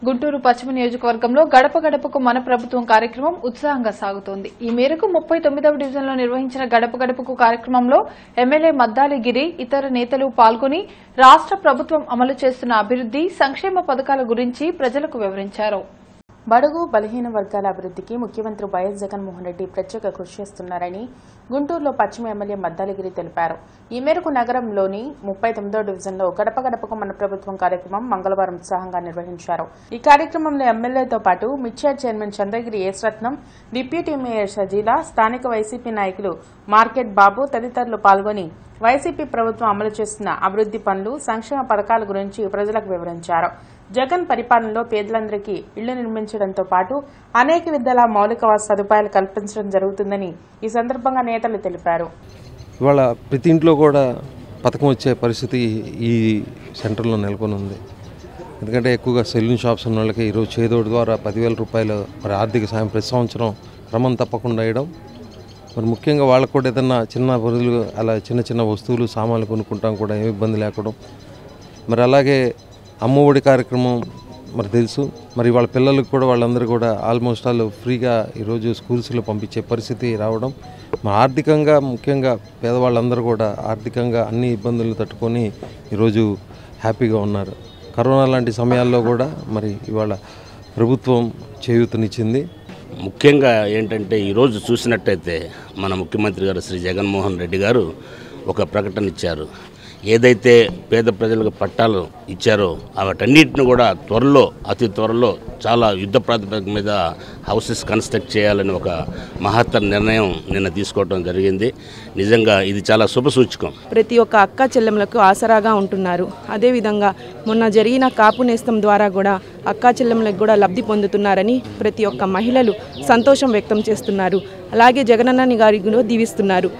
గుంటూరు పశ్చిమ నియోజకవర్గంలో గడప గడపకు మన ప్రభుత్వం కార్యక్రమం ఉత్సాహంగా సాగుతోంది ఈ మేరకు ముప్పై తొమ్మిదవ డివిజన్లో నిర్వహించిన గడప గడపకు కార్యక్రమంలో ఎమ్మెల్యే మద్దాలి గిరి ఇతర నేతలు పాల్గొని రాష్ట ప్రభుత్వం అమలు చేస్తున్న అభివృద్ది సంక్షేమ పథకాల గురించి ప్రజలకు వివరించారు బడుగు బలహీన వర్గాల అభివృద్ధికి ముఖ్యమంత్రి వైఎస్ జగన్మోహన్ రెడ్డి ప్రత్యేక కృషి చేస్తున్నారని గుంటూరులో పశ్చిమ ఎమ్మెల్యే మద్దాలిగిరి తెలిపారు ఈ మేరకు నగరంలోని ముప్పై తొమ్మిదో డివిజన్లో గడప గడపకు మన ప్రభుత్వం కార్యక్రమం మంగళవారం ఉత్సాహంగా నిర్వహించారు ఈ కార్యక్రమంలో ఎమ్మెల్యేతో పాటు మిర్చార్ చైర్మన్ చంద్రగిరి ఏస్రత్నం డిప్యూటీ మేయర్ షజీలా స్థానిక వైసీపీ నాయకులు మార్కెట్ బాబు తదితరులు పాల్గొని వైసీపీ ప్రభుత్వం అమలు చేస్తున్న అభివృద్ది పనులు సంక్షేమ పథకాల గురించి ప్రజలకు వివరించారు జగన్ పరిపాలనలో పేదలందరికీ ఇళ్లు నిర్మించడంతో పాటు అనేక విధాల మౌలిక వస- సదుపాయాలు కల్పించడం జరుగుతుందని ఈ సందర్భంగా నేతలు తెలిపారు ఇవాళ ప్రతి ఇంట్లో కూడా పథకం వచ్చే పరిస్థితి ఈ సెంటర్లో నెలకొని ఉంది ఎందుకంటే ఎక్కువగా సెల్యూన్ షాప్స్ ఉన్న వాళ్ళకి ఈరోజు చేదోడు ద్వారా పదివేల రూపాయలు మరి ఆర్థిక సాయం ప్రతి సంవత్సరం క్రమం తప్పకుండా వేయడం మరి ముఖ్యంగా వాళ్ళకు కూడా ఏదన్నా చిన్న బరువులు అలా చిన్న చిన్న వస్తువులు సామాన్లు కొనుక్కుంటాం కూడా ఏమి ఇబ్బంది లేకపోవడం మరి అలాగే అమ్మఒడి కార్యక్రమం మరి తెలుసు మరి వాళ్ళ పిల్లలకు కూడా వాళ్ళందరూ కూడా ఆల్మోస్ట్ ఆల్ ఫ్రీగా ఈరోజు స్కూల్స్లో పంపించే పరిస్థితి రావడం మరి ఆర్థికంగా ముఖ్యంగా పేదవాళ్ళందరూ కూడా ఆర్థికంగా అన్ని ఇబ్బందులు తట్టుకొని ఈరోజు హ్యాపీగా ఉన్నారు కరోనా లాంటి సమయాల్లో కూడా మరి ఇవాళ ప్రభుత్వం చేయూతనిచ్చింది ముఖ్యంగా ఏంటంటే ఈరోజు చూసినట్టయితే మన ముఖ్యమంత్రి గారు శ్రీ జగన్మోహన్ రెడ్డి గారు ఒక ప్రకటన ఇచ్చారు ఏదైతే పేద ప్రజలకు పట్టాలు ఇచ్చారో వాటన్నిటిని కూడా త్వరలో అతి త్వరలో చాలా యుద్ధ ప్రాతిపదిక మీద హౌసెస్ కన్స్ట్రక్ట్ చేయాలని ఒక మహత్తర నిర్ణయం నిన్న తీసుకోవడం జరిగింది నిజంగా ఇది చాలా శుభసూచకం ప్రతి ఒక్క అక్క చెల్లెములకు ఆసరాగా ఉంటున్నారు అదేవిధంగా మొన్న జరిగిన కాపు నేస్తం ద్వారా కూడా అక్కా చెల్లెములకు కూడా లబ్ధి పొందుతున్నారని ప్రతి ఒక్క మహిళలు సంతోషం వ్యక్తం చేస్తున్నారు అలాగే జగనన్నని గారి కూడా దీవిస్తున్నారు